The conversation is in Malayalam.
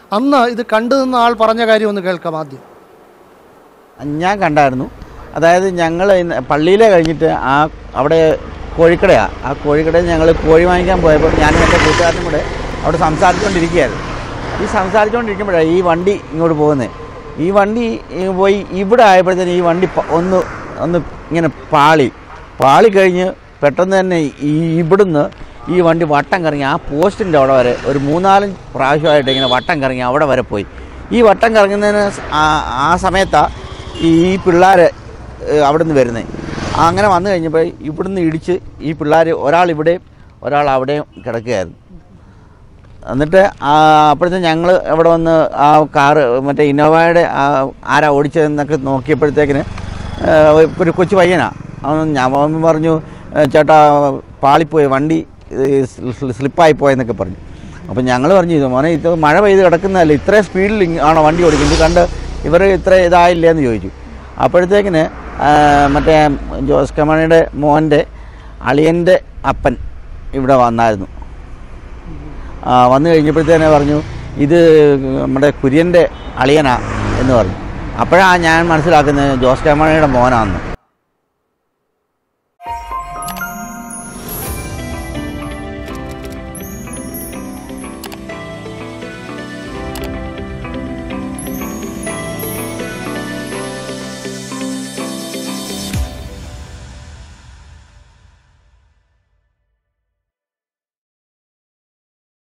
അന്ന് ഇത് കണ്ടു നിന്ന ആൾ പറഞ്ഞ കാര്യം ഒന്ന് കേൾക്കാം ആദ്യം ഞാൻ കണ്ടായിരുന്നു അതായത് ഞങ്ങൾ പള്ളിയിലെ കഴിഞ്ഞിട്ട് ആ അവിടെ കോഴിക്കടയാണ് ആ കോഴിക്കടയിൽ ഞങ്ങൾ കോഴി വാങ്ങിക്കാൻ പോയപ്പോൾ ഞാനും എൻ്റെ കൂട്ടുകാരനും കൂടെ അവിടെ സംസാരിച്ചുകൊണ്ടിരിക്കുകയായിരുന്നു ഈ സംസാരിച്ചുകൊണ്ടിരിക്കുമ്പോഴാണ് ഈ വണ്ടി ഇങ്ങോട്ട് പോകുന്നത് ഈ വണ്ടി ഈ പോയി ഇവിടെ ആയപ്പോഴത്തേന് ഈ വണ്ടി പ- ഒന്ന് ഒന്ന് ഇങ്ങനെ പാളി പാളി കഴിഞ്ഞ് പെട്ടെന്ന് തന്നെ ഈ ഇവിടുന്ന് ഈ വണ്ടി വട്ടം കറങ്ങി ആ പോസ്റ്റിൻ്റെ അവിടെ വരെ ഒരു മൂന്നാലും പ്രാവശ്യമായിട്ട് ഇങ്ങനെ വട്ടം കറങ്ങി അവിടെ വരെ പോയി ഈ വട്ടം കറങ്ങുന്നതിന് സ- ആ- ആ സമയത്താണ് ഈ പിള്ളേർ അവിടുന്ന് വരുന്നത് അങ്ങനെ വന്നു കഴിഞ്ഞപ്പോൾ ഇവിടുന്ന് ഇടിച്ച് ഈ പിള്ളേർ ഒരാൾ ഇവിടെയും ഒരാൾ അവിടെയും കിടക്കുകയായിരുന്നു എന്നിട്ട് അപ്പോഴത്തെ ഞങ്ങൾ ഇവിടെ വന്ന് ആ കാറ് മറ്റേ ഇന്നോവയുടെ ആ ആരാ ഓടിച്ചതെന്നൊക്കെ നോക്കിയപ്പോഴത്തേക്കിന് ആ, ഒരു കൊച്ചു പയ്യനാ അവൻ ഞാൻ അവൻ പറഞ്ഞു "ഏ, ചേട്ടാ പാളിപ്പോയി വണ്ടി സ്ലിപ്പായി പോയെന്നൊക്കെ പറഞ്ഞു അപ്പം ഞങ്ങൾ പറഞ്ഞു ഇത് മോനെ ഇത് മഴ പെയ്ത് കിടക്കുന്നതല്ലേ ഇത്രയും സ്പീഡിൽ ഇങ് ആണോ വണ്ടി ഓടിക്കുന്നത് ഇത് കണ്ട് ഇവർ ഇത്ര ഇതായില്ലേ എന്ന് ചോദിച്ചു അപ്പോഴത്തേക്കിന് ആ, മറ്റേ ജോസ് കമണിയുടെ മോൻ്റെ അളിയൻ്റെ അപ്പൻ ഇവിടെ വന്നായിരുന്നു ആ, വന്നു കഴിഞ്ഞപ്പോഴത്തേനെ പറഞ്ഞു ഇത് നമ്മുടെ കുര്യൻ്റെ അളിയനാ എന്ന് പറഞ്ഞു അപ്പോഴാണ് ഞാൻ മനസ്സിലാക്കുന്നത് ജോസ് കെ മാണിയുടെ മോനാന്ന്